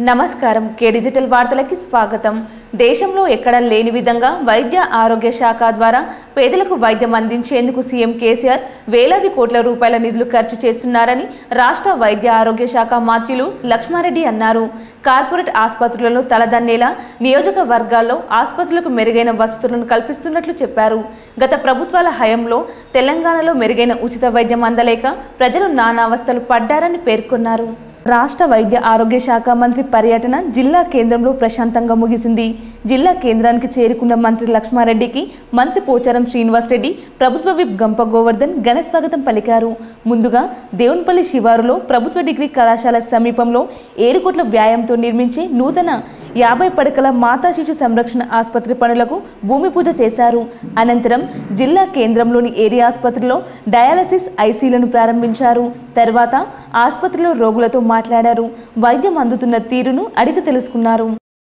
నమస్కారం కే డిజిటల్ వార్తలకి స్వాగతం దేశంలో ఎక్కడా లేని విధంగా వైద్య ఆరోగ్య శాఖ ద్వారా పేదలకు వైద్యం అందించేందుకు సీఎం కేసీఆర్ వేలాది కోట్ల రూపాయల నిధులు ఖర్చు చేస్తున్నారని రాష్ట్ర వైద్య ఆరోగ్య శాఖ మాత్యులు లక్ష్మారెడ్డి అన్నారు కార్పొరేట్ ఆసుపత్రులను తలదన్నేలా నియోజకవర్గాల్లో ఆసుపత్రులకు మెరుగైన వసతులను కల్పిస్తున్నట్లు చెప్పారు గత ప్రభుత్వాల హయంలో తెలంగాణలో మెరుగైన ఉచిత వైద్యం అందలేక ప్రజలు నానావస్థలు పడ్డారని పేర్కొన్నారు రాష్ట్ర వైద్య ఆరోగ్య శాఖ మంత్రి పర్యటన జిల్లా కేంద్రంలో ప్రశాంతంగా ముగిసింది జిల్లా కేంద్రానికి చేరుకున్న మంత్రి లక్ష్మారెడ్డికి మంత్రి పోచారం శ్రీనివాసరెడ్డి ప్రభుత్వ విప్ గంప గోవర్ధన్ ఘన స్వాగతం పలికారు ముందుగా దేవునిపల్లి శివారులో ప్రభుత్వ డిగ్రీ కళాశాల సమీపంలో ఏడు కోట్ల వ్యాయంతో నిర్మించే నూతన యాభై పడకల మాతా శిశు సంరక్షణ ఆసుపత్రి పనులకు భూమి పూజ చేశారు అనంతరం జిల్లా కేంద్రంలోని ఏరియా ఆసుపత్రిలో డయాలసిస్ ఐసీలను ప్రారంభించారు తర్వాత ఆసుపత్రిలో రోగులతో మాట్లాడారు వైద్యం అందుతున్న తీరును అడిగి తెలుసుకున్నారు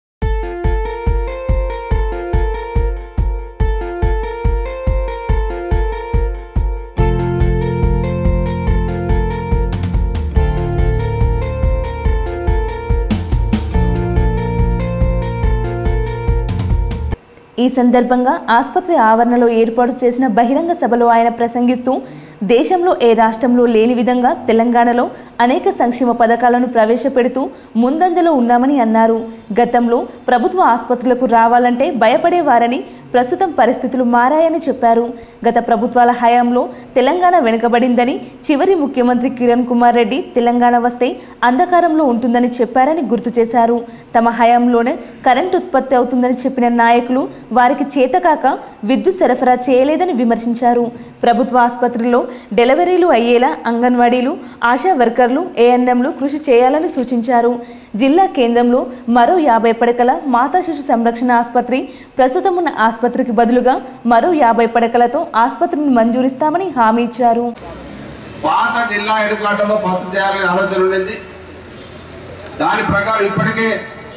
ఈ సందర్భంగా ఆసుపత్రి ఆవరణలో ఏర్పాటు చేసిన బహిరంగ సభలో ఆయన ప్రసంగిస్తూ దేశంలో ఏ రాష్ట్రంలో లేని విధంగా తెలంగాణలో అనేక సంక్షేమ పథకాలను ప్రవేశపెడుతూ ముందంజలో ఉన్నామని అన్నారు గతంలో ప్రభుత్వ ఆసుపత్రులకు రావాలంటే భయపడేవారని ప్రస్తుతం పరిస్థితులు మారాయని చెప్పారు గత ప్రభుత్వాల హయాంలో తెలంగాణ వెనుకబడిందని చివరి ముఖ్యమంత్రి కిరణ్ కుమార్ రెడ్డి తెలంగాణ వస్తే అంధకారంలో ఉంటుందని చెప్పారని గుర్తు చేశారు తమ హయాంలోనే కరెంట్ ఉత్పత్తి అవుతుందని చెప్పిన నాయకులు వారికి చేతకాక విద్యుత్ సరఫరా చేయలేదని విమర్శించారు ప్రభుత్వ ఆసుపత్రుల్లో డెలివరీలు అయ్యేలా అంగన్వాడీలు ఆశా వర్కర్లు ఏఎన్ఎంలు కృషి చేయాలని సూచించారు జిల్లా కేంద్రంలో మరో యాభై పడకల మాతా శిశు సంరక్షణ ఆసుపత్రి ప్రస్తుతం ఉన్న ఆసుపత్రికి బదులుగా మరో యాభై పడకలతో ఆసుపత్రిని మంజూరిస్తామని హామీ ఇచ్చారు పాత జిల్లా హెడ్క్వార్టర్లో ఫస్ట్ చేయాలనే ఆలోచన ఉండేది దాని ప్రకారం ఇప్పటికే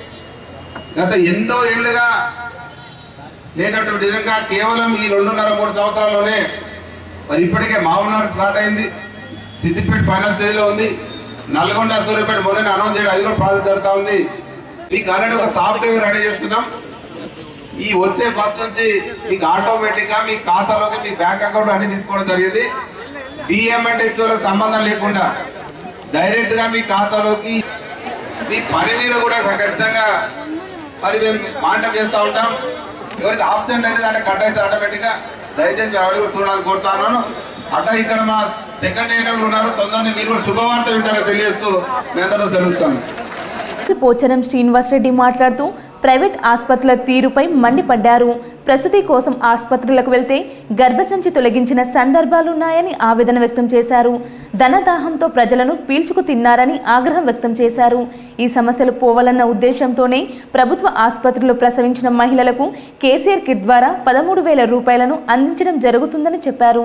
గత ఎన్నో ఏళ్ళుగా లేనటువంటి విధంగా కేవలం ఈ రెండున్నర మూడు సంవత్సరాల్లోనే మరి ఇప్పటికే మామూలు స్టార్ట్ అయింది సిద్దిపేట ఫైనల్ స్టేజ్లో ఉంది నల్గొండ సూర్యపేట మొదలైన అనౌన్స్ చేయడం అది కూడా ప్రాజెక్ట్ జరుగుతూ ఉంది మీకు ఆల్రెడీ ఒక సాఫ్ట్వేర్ రెడీ చేస్తున్నాం ఈ వచ్చే ఫస్ట్ నుంచి మీకు ఆటోమేటిక్ గా మీ ఖాతాలోకి మీ బ్యాంక్ అకౌంట్ అన్ని తీసుకోవడం జరిగింది డిఎం అంటే ఇటువంటి సంబంధం లేకుండా డైరెక్ట్ గా మీ ఖాతాలోకి మీ పని మీద కూడా ఖచ్చితంగా మరి మేము మానిటర్ చేస్తూ ఉంటాం ఎవరికి ఆబ్సెంట్ అయితే దాంట్లో కట్ అయితే ఆటోమేటిక్ గా దయచేసి ఎవరు కూడా చూడాలని కోరుతున్నాను అట్లా ఇక్కడ మా సెకండ్ ఏరియా ఉన్నారు తొందరగా మీరు కూడా శుభవార్త వింటారని తెలియజేస్తూ మీ అందరూ తెలుస్తాను పోచరం శ్రీనివాసరెడ్డి మాట్లాడుతూ ప్రైవేట్ ఆసుపత్రుల తీరుపై మండిపడ్డారు ప్రసూతి కోసం ఆసుపత్రులకు వెళ్తే గర్భసంచి తొలగించిన సందర్భాలున్నాయని ఆవేదన వ్యక్తం చేశారు ధనదాహంతో ప్రజలను పీల్చుకు తిన్నారని ఆగ్రహం వ్యక్తం చేశారు ఈ సమస్యలు పోవాలన్న ఉద్దేశంతోనే ప్రభుత్వ ఆసుపత్రిలో ప్రసవించిన మహిళలకు కేసీఆర్ కిట్ ద్వారా పదమూడు వేల రూపాయలను అందించడం జరుగుతుందని చెప్పారు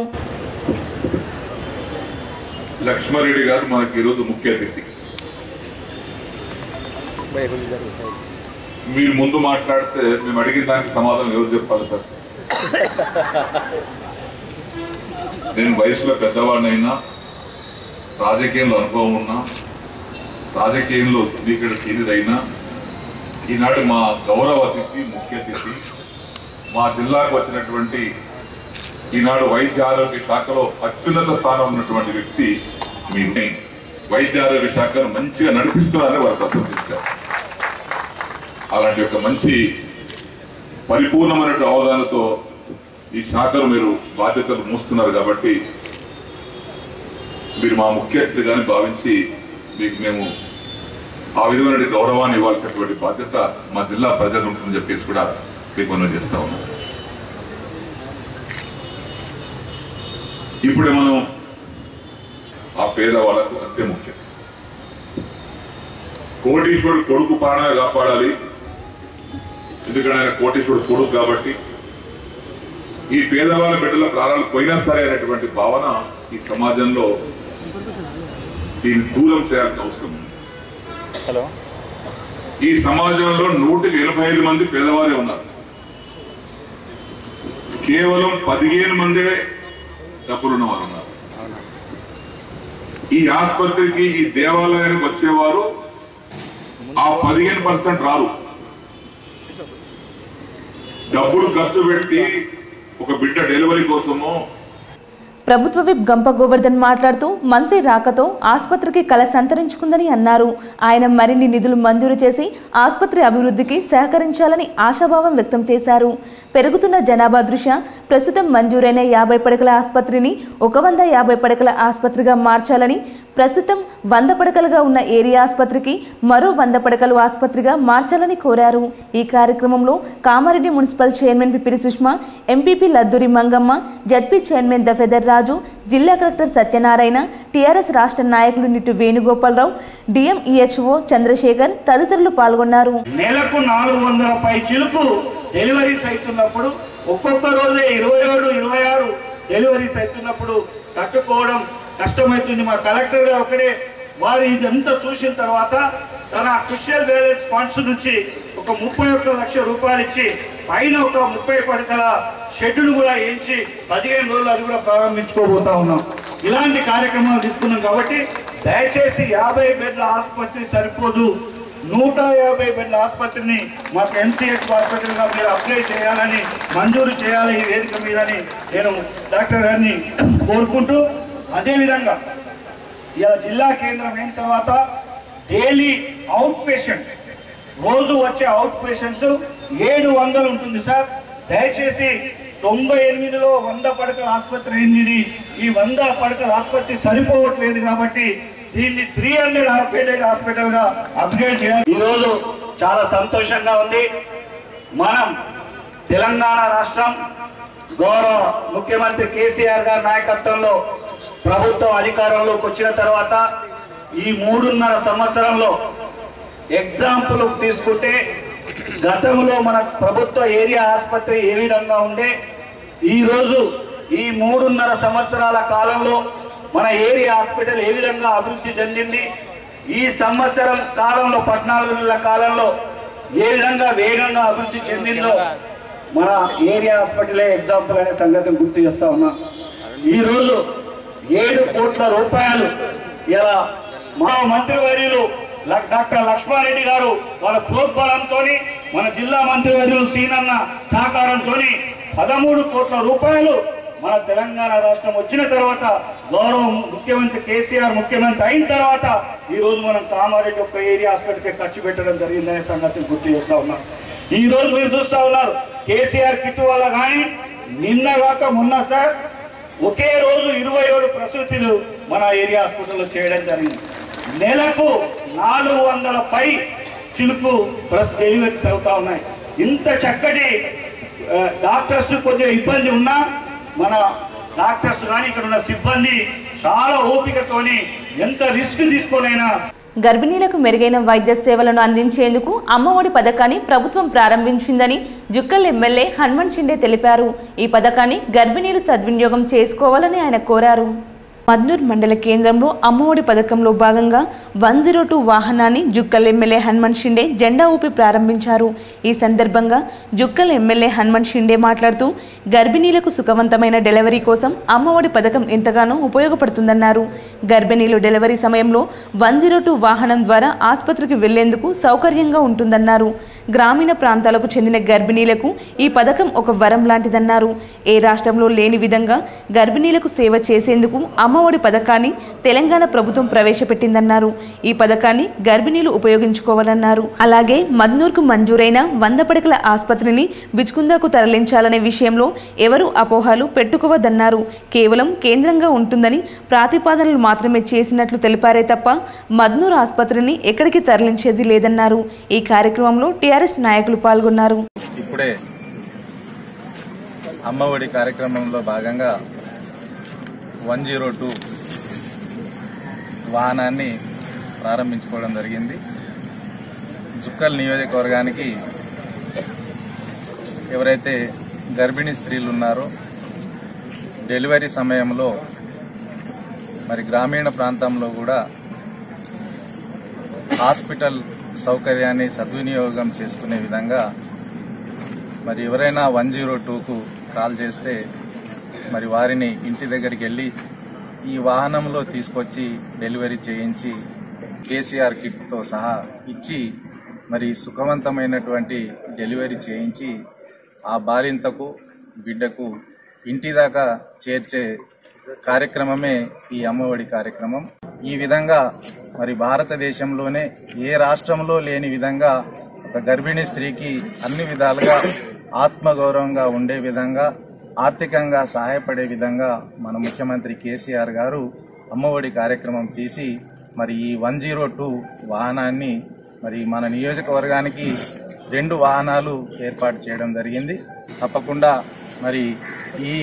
లక్ష్మారెడ్డి గారు మనకి ఈరోజు ముఖ్య అతిథి మీరు ముందు మాట్లాడితే మేము అడిగిన దానికి సమాధానం ఎవరు చెప్పాలి సార్ నేను వయసులో పెద్దవాడినైనా రాజకీయంలో అనుభవం ఉన్నా రాజకీయంలో ఇక్కడ తీరిదైనా ఈనాడు మా గౌరవ అతిథి ముఖ్య అతిథి మా జిల్లాకు వచ్చినటువంటి ఈనాడు వైద్య ఆరోగ్య శాఖలో అత్యున్నత స్థానం ఉన్నటువంటి వ్యక్తి మీ మెయిన్ వైద్య ఆరోగ్య శాఖను మంచిగా నడిపిస్తున్నారని వారు ప్రశంసించారు అలాంటి ఒక మంచి పరిపూర్ణమైన అవగాహనతో ఈ శాఖను మీరు బాధ్యతలు మోస్తున్నారు కాబట్టి మీరు మా ముఖ్య అతిథిగాని భావించి మీకు మేము ఆ విధమైన గౌరవాన్ని ఇవ్వాల్సినటువంటి బాధ్యత మా జిల్లా ప్రజలు ఉంటుందని చెప్పేసి కూడా మీకు మనం చేస్తా ఉన్నాం ఇప్పుడే మనం ఆ పేదవాళ్ళకు అంతే ముఖ్యం కోటీశ్వరుడు కొడుకు ప్రాణాలు కాపాడాలి ఎందుకంటే ఆయన కోటీశ్వరుడు కొడుకు కాబట్టి ఈ పేదవాళ్ళ బిడ్డల ప్రాణాలు పోయినా సరే అనేటువంటి భావన ఈ సమాజంలో దీన్ని దూరం చేయాల్సిన అవసరం ఉంది హలో ఈ సమాజంలో నూటికి ఎనభై ఐదు మంది పేదవారే ఉన్నారు కేవలం పదిహేను మందే డబ్బులున్న వారు ఉన్నారు ఈ ఆసుపత్రికి ఈ దేవాలయానికి వచ్చేవారు ఆ పదిహేను పర్సెంట్ రాదు డబ్బులు ఖర్చు పెట్టి ఒక బిడ్డ డెలివరీ కోసమో ప్రభుత్వ విప్ గంప గోవర్ధన్ మాట్లాడుతూ మంత్రి రాకతో ఆసుపత్రికి కళ సంతరించుకుందని అన్నారు ఆయన మరిన్ని నిధులు మంజూరు చేసి ఆసుపత్రి అభివృద్ధికి సహకరించాలని ఆశాభావం వ్యక్తం చేశారు పెరుగుతున్న జనాభా దృష్ట్యా ప్రస్తుతం మంజూరైన యాభై పడకల ఆసుపత్రిని ఒక వంద యాభై పడకల ఆసుపత్రిగా మార్చాలని ప్రస్తుతం వంద పడకలుగా ఉన్న ఏరియా ఆసుపత్రికి మరో వంద పడకలు ఆసుపత్రిగా మార్చాలని కోరారు ఈ కార్యక్రమంలో Kamareddy municipal chairman Pipiri Sushma M P P Ladduri Mangamma Z P chairman Dafedar Raju జిల్లా కలెక్టర్ సత్యనారాయణ టీఆర్ఎస్ రాష్ట్ర నాయకులు నిట్టు వేణుగోపాలరావు డిఎంఈహెచ్ఓ చంద్రశేఖర్ తదితరులు పాల్గొన్నారు నెలకు నాలుగు వందల పై చిలుపు డెలివరీస్ అవుతున్నప్పుడు ఒక్కొక్క రోజే ఇరవై ఏడు ఇరవై ఆరు డెలివరీస్ అవుతున్నప్పుడు తట్టుకోవడం కష్టమవుతుంది మా కలెక్టర్ గారు ఒకడే వారు ఇదంతా చూసిన తర్వాత తన క్రిస్టియల్ బ్యాలెన్స్ ఫండ్స్ నుంచి ఒక ముప్పై ఒక్క లక్ష రూపాయలు ఇచ్చి పైన ఒక ముప్పై పడకల షెడ్యూల్ కూడా వేయించి పదిహేను రోజులు అది కూడా ప్రారంభించుకోబోతా ఉన్నాం ఇలాంటి కార్యక్రమాలు తీసుకున్నాం కాబట్టి దయచేసి యాభై బెడ్ల ఆసుపత్రి సరిపోదు నూట యాభై బెడ్ల ఆసుపత్రిని మాకు ఎంసీహెచ్ హాస్పిటల్గా మీరు అప్లై చేయాలని మంజూరు చేయాలి ఈ వేదిక మీదని నేను డాక్టర్ గారిని కోరుకుంటూ అదేవిధంగా ఇలా జిల్లా కేంద్రం అయిన తర్వాత డైలీ అవుట్ పేషెంట్ రోజు వచ్చే అవుట్ పేషెంట్స్ ఏడు వందలు ఉంటుంది సార్ దయచేసి తొంభై ఎనిమిదిలో వంద పడకల ఆసుపత్రి అయింది ఇది. ఈ వంద పడకల ఆసుపత్రి సరిపోవట్లేదు కాబట్టి దీన్ని త్రీ హండ్రెడ్ బెడెడ్ హాస్పిటల్ గా అప్గ్రేడ్ చేయాలి ఈ రోజు చాలా సంతోషంగా ఉంది మనం తెలంగాణ రాష్ట్రం గౌరవ ముఖ్యమంత్రి కేసీఆర్ గారి నాయకత్వంలో ప్రభుత్వం అధికారంలోకి వచ్చిన తర్వాత ఈ మూడున్నర సంవత్సరంలో ఎగ్జాంపుల్ తీసుకుంటే గతంలో మన ప్రభుత్వ ఏరియా ఆసుపత్రి ఏ విధంగా ఉండే ఈరోజు ఈ మూడున్నర సంవత్సరాల కాలంలో మన ఏరియా హాస్పిటల్ ఏ విధంగా అభివృద్ధి చెందింది ఈ సంవత్సరం కాలంలో పద్నాలుగు నెలల కాలంలో ఏ విధంగా వేగంగా అభివృద్ధి చెందిందో మన ఏరియా హాస్పిటలే ఎగ్జాంపుల్ అనే సంగతిని గుర్తు చేస్తా ఉన్నా ఈరోజు ఏడు కోట్ల రూపాయలు ఇలా మా మంత్రివర్యులు ల- డాక్టర్ లక్ష్మారెడ్డి గారు వాళ్ళ ప్రోద్బలంతో మన జిల్లా మంత్రివర్యులు సీనన్న సహకారంతో పదమూడు కోట్ల రూపాయలు మన తెలంగాణ రాష్ట్రం వచ్చిన తర్వాత గౌరవ ముఖ్యమంత్రి కేసీఆర్ ముఖ్యమంత్రి అయిన తర్వాత ఈ రోజు మనం కామారెడ్డి ఒక్క ఏరియా హాస్పిటల్కి ఖర్చు పెట్టడం జరిగిందనే సంగతిని గుర్తు చేస్తా ఉన్నాం ఈ రోజు మీరు చూస్తా ఉన్నారు కేసీఆర్ కిట్ వల్ల కానీ నిన్న కాక మొన్న సార్ ఒకే రోజు ఇరవై ఏడు ప్రసూతులు మన ఏరియా హాస్పిటల్లో చేయడం జరిగింది నెలకు నాలుగు వందల పై చిలుపు ప్రస్ డెలివరీస్ అవుతా ఉన్నాయి ఇంత చక్కటి ఆ, డాక్టర్స్ కొద్దిగా ఇబ్బంది ఉన్నా మన డాక్టర్స్ కానీ ఇక్కడ ఉన్న సిబ్బంది చాలా ఓపికతోని ఎంత రిస్క్ తీసుకోనైనా గర్భిణీలకు మెరుగైన వైద్య సేవలను అందించేందుకు అమ్మఒడి పథకాన్ని ప్రభుత్వం ప్రారంభించిందని జుక్కల్ ఎమ్మెల్యే హనుమంత్ షిండే తెలిపారు ఈ పథకాన్ని గర్భిణీలు సద్వినియోగం చేసుకోవాలని ఆయన కోరారు మద్నూర్ మండల కేంద్రంలో అమ్మఒడి పథకంలో భాగంగా వన్ జీరో టూ వాహనాన్ని జుక్కల్ ఎమ్మెల్యే హనుమంత్ షిండే జెండా ఊపి ప్రారంభించారు ఈ సందర్భంగా జుక్కల్ ఎమ్మెల్యే హనుమంత్ షిండే మాట్లాడుతూ గర్భిణీలకు సుఖవంతమైన డెలివరీ కోసం అమ్మఒడి పథకం ఎంతగానో ఉపయోగపడుతుందన్నారు గర్భిణీలు డెలివరీ సమయంలో వన్ జీరో టూ వాహనం ద్వారా ఆసుపత్రికి వెళ్లేందుకు సౌకర్యంగా ఉంటుందన్నారు గ్రామీణ ప్రాంతాలకు చెందిన గర్భిణీలకు ఈ పథకం ఒక వరం లాంటిదన్నారు ఏ రాష్ట్రంలో లేని విధంగా గర్భిణీలకు సేవ చేసేందుకు అమ్మఒడి పథకాన్ని తెలంగాణ ప్రభుత్వం ప్రవేశపెట్టిందన్నారు ఈ పథకాన్ని గర్భిణీలు ఉపయోగించుకోవాలన్నారు అలాగే మద్నూర్కు మంజూరైన వంద పడకల ఆసుపత్రిని బిచ్కుందాకు తరలించాలనే విషయంలో ఎవరు అపోహలు పెట్టుకోవద్దన్నారు కేవలం కేంద్రంగా ఉంటుందని ప్రాతిపాదనలు మాత్రమే చేసినట్లు తెలిపారే తప్ప మద్నూర్ ఆసుపత్రిని ఎక్కడికి తరలించేది లేదన్నారు ఈ కార్యక్రమంలో టీఆర్ఎస్ నాయకులు పాల్గొన్నారు ఇప్పుడే అమ్మఒడి కార్యక్రమంలో భాగంగా వన్ జీరో టూ వాహనాన్ని ప్రారంభించుకోవడం జరిగింది జుక్కల్ నియోజకవర్గానికి ఎవరైతే గర్భిణీ స్త్రీలు ఉన్నారో డెలివరీ సమయంలో మరి గ్రామీణ ప్రాంతంలో కూడా హాస్పిటల్ సౌకర్యాన్ని సద్వినియోగం చేసుకునే విధంగా మరి ఎవరైనా వన్ జీరో టూకు కాల్ చేస్తే మరి వారిని ఇంటి దగ్గరికి వెళ్ళి ఈ వాహనంలో తీసుకొచ్చి డెలివరీ చేయించి కేసీఆర్ కిట్తో సహా ఇచ్చి మరి సుఖవంతమైనటువంటి డెలివరీ చేయించి ఆ బాలింతకు బిడ్డకు ఇంటి దాకా చేర్చే కార్యక్రమమే ఈ అమ్మఒడి కార్యక్రమం ఈ విధంగా మరి భారతదేశంలోనే ఏ రాష్ట్రంలో లేని విధంగా ఒక గర్భిణీ స్త్రీకి అన్ని విధాలుగా ఆత్మగౌరవంగా ఉండే విధంగా ఆర్థికంగా సహాయపడే విధంగా మన ముఖ్యమంత్రి కేసీఆర్ గారు అమ్మఒడి కార్యక్రమం తీసి మరి ఈ వన్ జీరో టూ వాహనాన్ని మరి మన నియోజకవర్గానికి రెండు వాహనాలు ఏర్పాటు చేయడం జరిగింది తప్పకుండా మరి ఈ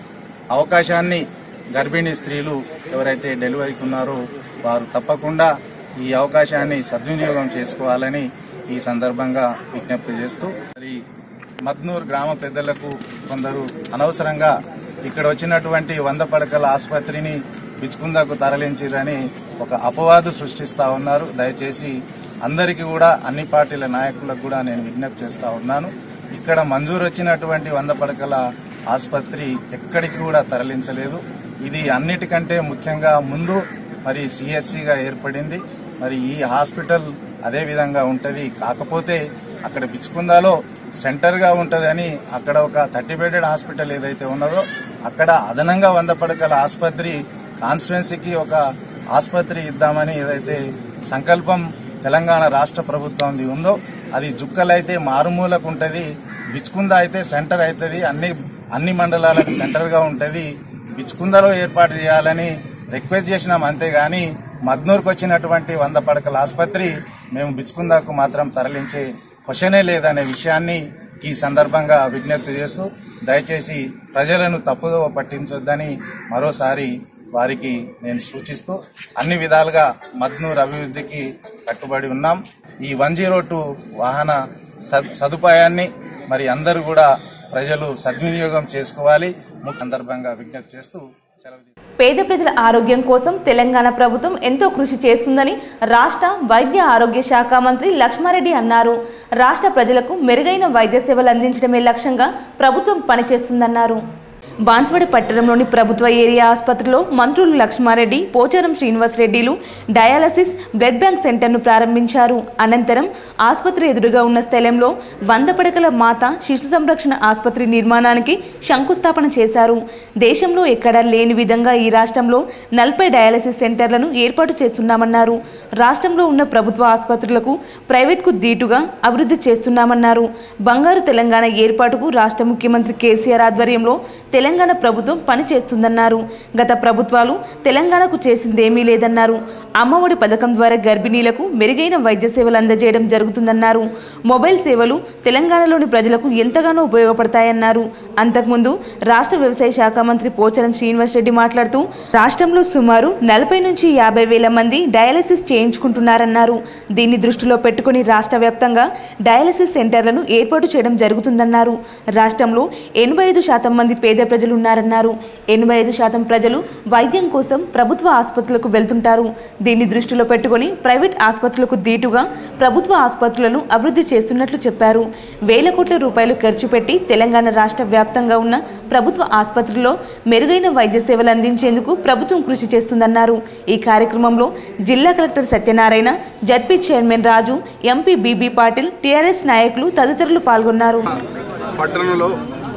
అవకాశాన్ని గర్భిణీ స్త్రీలు ఎవరైతే డెలివరీకి ఉన్నారో వారు తప్పకుండా ఈ అవకాశాన్ని సద్వినియోగం చేసుకోవాలని ఈ సందర్భంగా విజ్ఞప్తి చేస్తూ మరి మద్నూర్ గ్రామ పెద్దలకు కొందరు అనవసరంగా ఇక్కడ వచ్చినటువంటి వంద పడకల ఆసుపత్రిని బిచ్చుకుందాకు తరలించిరని ఒక అపవాదు సృష్టిస్తా ఉన్నారు దయచేసి అందరికీ కూడా అన్ని పార్టీల నాయకులకు కూడా నేను విజ్ఞప్తి చేస్తా ఉన్నాను ఇక్కడ మంజూరు వచ్చినటువంటి వంద పడకల ఆసుపత్రి ఎక్కడికి కూడా తరలించలేదు ఇది అన్నిటికంటే ముఖ్యంగా ముందు మరి సిఎస్సిగా ఏర్పడింది మరి ఈ హాస్పిటల్ అదే విధంగా ఉంటది కాకపోతే అక్కడ బిచ్చుకుందాలో సెంటర్ గా ఉంటదని అక్కడ ఒక థర్టీ బెడెడ్ హాస్పిటల్ ఏదైతే ఉన్నదో అక్కడ అదనంగా వంద పడకల ఆసుపత్రి కాన్స్టిట్యున్సీకి ఒక ఆసుపత్రి ఇద్దామని ఏదైతే సంకల్పం తెలంగాణ రాష్ట్ర ప్రభుత్వంది ఉందో అది జుక్కలైతే మారుమూలకు ఉంటది బిచ్చుకుంద అయితే సెంటర్ అవుతుంది అన్ని అన్ని మండలాలకు సెంటర్ గా ఉంటది బిచ్చుకుందలో ఏర్పాటు చేయాలని రిక్వెస్ట్ చేసినాం అంతేగాని మద్నూరుకు వచ్చినటువంటి వంద పడకల ఆసుపత్రి మేము బిచ్చుకుందాకు మాత్రం తరలించే క్వశ్చనే లేదనే విషయాన్ని ఈ సందర్భంగా విజ్ఞప్తి చేస్తూ దయచేసి ప్రజలను తప్పుదో పట్టించొద్దని మరోసారి వారికి నేను సూచిస్తూ అన్ని విధాలుగా మద్నూర్ అభివృద్ధికి కట్టుబడి ఉన్నాం ఈ వన్ జీరో టూ వాహన సద్- సదుపాయాన్ని మరి అందరూ కూడా ప్రజలు సద్వినియోగం చేసుకోవాలి ముఖ్య సందర్భంగా విజ్ఞప్తి చేస్తూ సెలవు తీసుకుంటున్నాను. పేద ప్రజల ఆరోగ్యం కోసం తెలంగాణ ప్రభుత్వం ఎంతో కృషి చేస్తుందని రాష్ట్ర వైద్య ఆరోగ్య శాఖ మంత్రి లక్ష్మారెడ్డి అన్నారు రాష్ట్ర ప్రజలకు మెరుగైన వైద్య సేవలు అందించడమే లక్ష్యంగా ప్రభుత్వం పనిచేస్తుందన్నారు బాన్స్వాడ పట్టణంలోని ప్రభుత్వ ఏరియా ఆసుపత్రిలో మంత్రులు లక్ష్మారెడ్డి పోచారం శ్రీనివాస్ రెడ్డిలు డయాలసిస్ బ్లడ్ బ్యాంక్ సెంటర్ను ప్రారంభించారు అనంతరం ఆసుపత్రి ఎదురుగా ఉన్న స్థలంలో వంద పడకల మాత శిశు సంరక్షణ ఆసుపత్రి నిర్మాణానికి శంకుస్థాపన చేశారు దేశంలో ఎక్కడా లేని విధంగా ఈ రాష్ట్రంలో నలభై డయాలసిస్ సెంటర్లను ఏర్పాటు చేస్తున్నామన్నారు రాష్ట్రంలో ఉన్న ప్రభుత్వ ఆసుపత్రులకు ప్రైవేట్కు దీటుగా అభివృద్ధి చేస్తున్నామన్నారు బంగారు తెలంగాణ ఏర్పాటుకు రాష్ట్ర ముఖ్యమంత్రి కేసీఆర్ ఆధ్వర్యంలో తెలంగాణ ప్రభుత్వం పనిచేస్తుందన్నారు గత ప్రభుత్వాలు తెలంగాణకు చేసిందేమీ లేదన్నారు అమ్మఒడి పథకం ద్వారా గర్భిణీలకు మెరుగైన వైద్య సేవలు అందజేయడం జరుగుతుందన్నారు మొబైల్ సేవలు తెలంగాణలోని ప్రజలకు ఎంతగానో ఉపయోగపడతాయన్నారు అంతకుముందు రాష్ట్ర వ్యవసాయ శాఖ మంత్రి పోచారం శ్రీనివాసరెడ్డి మాట్లాడుతూ రాష్ట్రంలో సుమారు నలభై నుంచి యాభై వేల మంది డయాలసిస్ చేయించుకుంటున్నారన్నారు దీన్ని దృష్టిలో పెట్టుకుని రాష్ట్ర వ్యాప్తంగా డయాలసిస్ సెంటర్లను ఏర్పాటు చేయడం జరుగుతుందన్నారు రాష్ట్రంలో ఎనభై ఐదు శాతం మంది పేద ప్రజలు ఉన్నారన్నారు ఎనభై ఐదు శాతం ప్రజలు వైద్యం కోసం ప్రభుత్వ ఆసుపత్రులకు వెళ్తుంటారు దీన్ని దృష్టిలో పెట్టుకుని ప్రైవేట్ ఆసుపత్రులకు దీటుగా ప్రభుత్వ ఆసుపత్రులను అభివృద్ధి చేస్తున్నట్లు చెప్పారు వేల కోట్ల రూపాయలు ఖర్చు పెట్టి తెలంగాణ రాష్ట్ర వ్యాప్తంగా ఉన్న ప్రభుత్వ ఆసుపత్రుల్లో మెరుగైన వైద్య సేవలు అందించేందుకు ప్రభుత్వం కృషి చేస్తుందన్నారు ఈ కార్యక్రమంలో జిల్లా collector Satyanarayana ZP chairman Raju MP BB Patil TRS నాయకులు తదితరులు పాల్గొన్నారు పట్టణంలో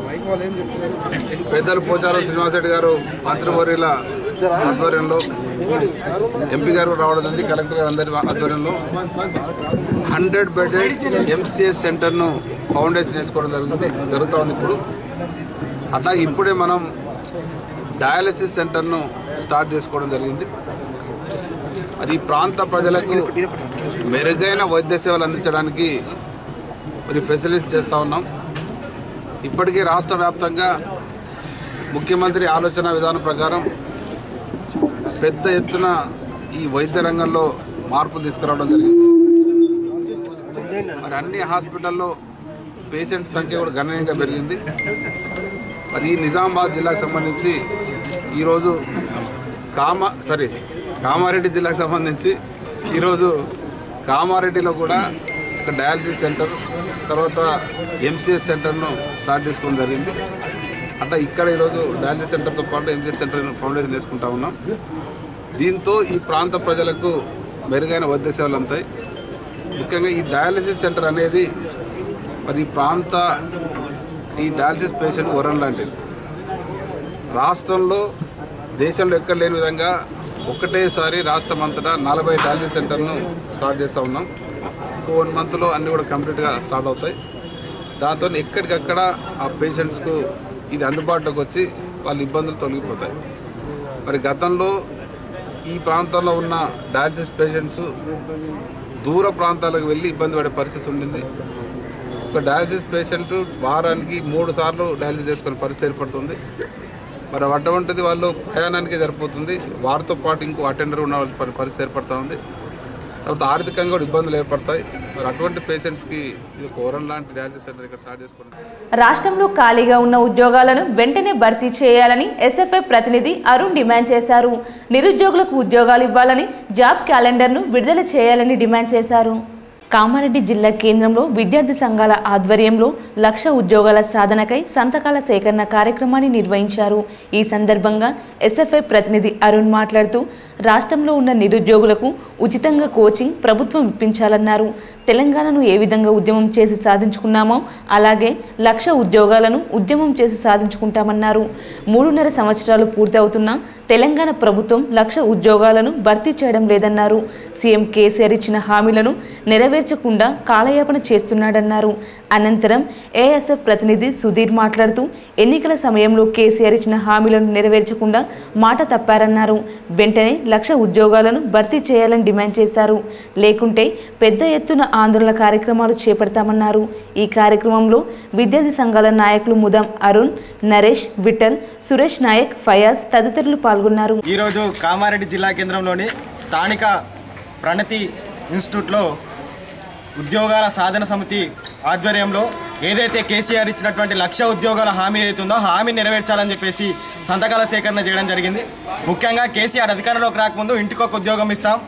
పెద్దలు పోచారం శ్రీనివాసరెడ్డి గారు మంత్రివర్యుల ఆధ్వర్యంలో ఎంపీ గారు రావడం జరిగింది కలెక్టర్ గారు అందరి ఆధ్వర్యంలో హండ్రెడ్ బెడెడ్ ఎంసీఎస్ సెంటర్ను ఫౌండేషన్ వేసుకోవడం జరుగుతుంది జరుగుతూ ఉంది ఇప్పుడు అట్లాగే ఇప్పుడే మనం డయాలసిస్ సెంటర్ను స్టార్ట్ చేసుకోవడం జరిగింది మరి ఈ ప్రాంత ప్రజలకు మెరుగైన వైద్య సేవలు అందించడానికి మరి ఫెసిలిటీస్ చేస్తూ ఉన్నాం ఇప్పటికే రాష్ట్ర వ్యాప్తంగా ముఖ్యమంత్రి ఆలోచన విధానం ప్రకారం పెద్ద ఎత్తున ఈ వైద్య రంగంలో మార్పులు తీసుకురావడం జరిగింది మరి అన్ని హాస్పిటల్లో పేషెంట్ సంఖ్య కూడా గణనీయంగా పెరిగింది మరి ఈ నిజామాబాద్ జిల్లాకు సంబంధించి ఈరోజు కామ సారీ కామారెడ్డి జిల్లాకు సంబంధించి ఈరోజు కామారెడ్డిలో కూడా ఒక డయాలసిస్ సెంటర్ తర్వాత ఎంసీఎస్ సెంటర్ను స్టార్ట్ చేసుకోవడం జరిగింది అట్లా ఇక్కడ ఈరోజు డయాలసిస్ సెంటర్తో పాటు ఎంసీఎస్ సెంటర్ ఫౌండేషన్ వేసుకుంటా ఉన్నాం దీంతో ఈ ప్రాంత ప్రజలకు మెరుగైన వైద్య సేవలు అందుతాయి ముఖ్యంగా ఈ డయాలసిస్ సెంటర్ అనేది మరి ఈ ప్రాంత ఈ డయాలసిస్ పేషెంట్ వరం లాంటిది రాష్ట్రంలో దేశంలో ఎక్కడ లేని విధంగా ఒకటేసారి రాష్ట్రం అంతటా నలభై డయాలసిస్ సెంటర్ను స్టార్ట్ చేస్తూ ఉన్నాం ఇంకో వన్ మంత్లో అన్నీ కూడా కంప్లీట్గా స్టార్ట్ అవుతాయి దాంతో ఎక్కడికక్కడ ఆ పేషెంట్స్కు ఇది అందుబాటులోకి వచ్చి వాళ్ళ ఇబ్బందులు తొలగిపోతాయి మరి గతంలో ఈ ప్రాంతంలో ఉన్న డయాలసిస్ పేషెంట్స్ దూర ప్రాంతాలకు వెళ్ళి ఇబ్బంది పడే పరిస్థితి ఉండింది ఒక డయాలసిస్ పేషెంట్ వారానికి మూడు సార్లు డయాలసిస్ చేసుకునే పరిస్థితి ఏర్పడుతుంది మరి అటువంటిది వాళ్ళు ప్రయాణానికి సరిపోతుంది వారితో పాటు ఇంకో అటెండర్ ఉన్న వాళ్ళ పరి- పరిస్థితి ఏర్పడుతూ ఉంది తర్వాత ఆర్థికంగా కూడా ఇబ్బందులు ఏర్పడతాయి మరి అటువంటి పేషెంట్స్కి ఇది ఒక ఓరల్ లాంటి డయాలసిస్ సెంటర్ ఇక్కడ స్టార్ట్ చేసుకోవడం రాష్ట్రంలో ఖాళీగా ఉన్న ఉద్యోగాలను వెంటనే భర్తీ చేయాలని ఎస్ఎఫ్ఐ ప్రతినిధి అరుణ్ డిమాండ్ చేశారు నిరుద్యోగులకు ఉద్యోగాలు ఇవ్వాలని జాబ్ క్యాలెండర్ను విడుదల చేయాలని డిమాండ్ చేశారు కామారెడ్డి జిల్లా కేంద్రంలో విద్యార్థి సంఘాల ఆధ్వర్యంలో లక్ష ఉద్యోగాల సాధనకై సంతకాల సేకరణ కార్యక్రమాన్ని నిర్వహించారు ఈ సందర్భంగా ఎస్ఎఫ్ఐ ప్రతినిధి అరుణ్ మాట్లాడుతూ రాష్ట్రంలో ఉన్న నిరుద్యోగులకు ఉచితంగా కోచింగ్ ప్రభుత్వం ఇప్పించాలన్నారు తెలంగాణను ఏ విధంగా ఉద్యమం చేసి సాధించుకున్నామో అలాగే లక్ష ఉద్యోగాలను ఉద్యమం చేసి సాధించుకుంటామన్నారు మూడున్నర సంవత్సరాలు పూర్తవుతున్నా తెలంగాణ ప్రభుత్వం లక్ష ఉద్యోగాలను భర్తీ చేయడం లేదన్నారు సీఎం కేసీఆర్ ఇచ్చిన హామీలను నెరవేర్చకుండా కాలయాపన చేస్తున్నాడన్నారు అనంతరం ఏఎస్ఎఫ్ ప్రతినిధి సుధీర్ మాట్లాడుతూ ఎన్నికల సమయంలో కేసీఆర్ ఇచ్చిన హామీలను నెరవేర్చకుండా మాట తప్పారన్నారు వెంటనే లక్ష ఉద్యోగాలను భర్తీ చేయాలని డిమాండ్ చేశారు లేకుంటే పెద్ద ఎత్తున ఆందోళన కార్యక్రమాలు చేపడతామన్నారు ఈ కార్యక్రమంలో విద్యార్థి సంఘాల నాయకులు ముదం అరుణ్ నరేష్ విఠల్ సురేష్ నాయక్ ఫయాజ్ తదితరులు పాల్గొన్నారు ఈరోజు కామారెడ్డి జిల్లా కేంద్రంలోని స్థానిక ప్రణతి ఇన్స్టిట్యూట్లో ఉద్యోగాల సాధన సమితి ఆధ్వర్యంలో ఏదైతే కేసీఆర్ ఇచ్చినటువంటి లక్ష ఉద్యోగాల హామీ ఏదైతుందో ఆ హామీ నెరవేర్చాలని చెప్పేసి సంతకాల సేకరణ చేయడం జరిగింది ముఖ్యంగా కేసీఆర్ అధికారంలోకి రాకముందు ఇంటికి ఒక ఉద్యోగం ఇస్తాం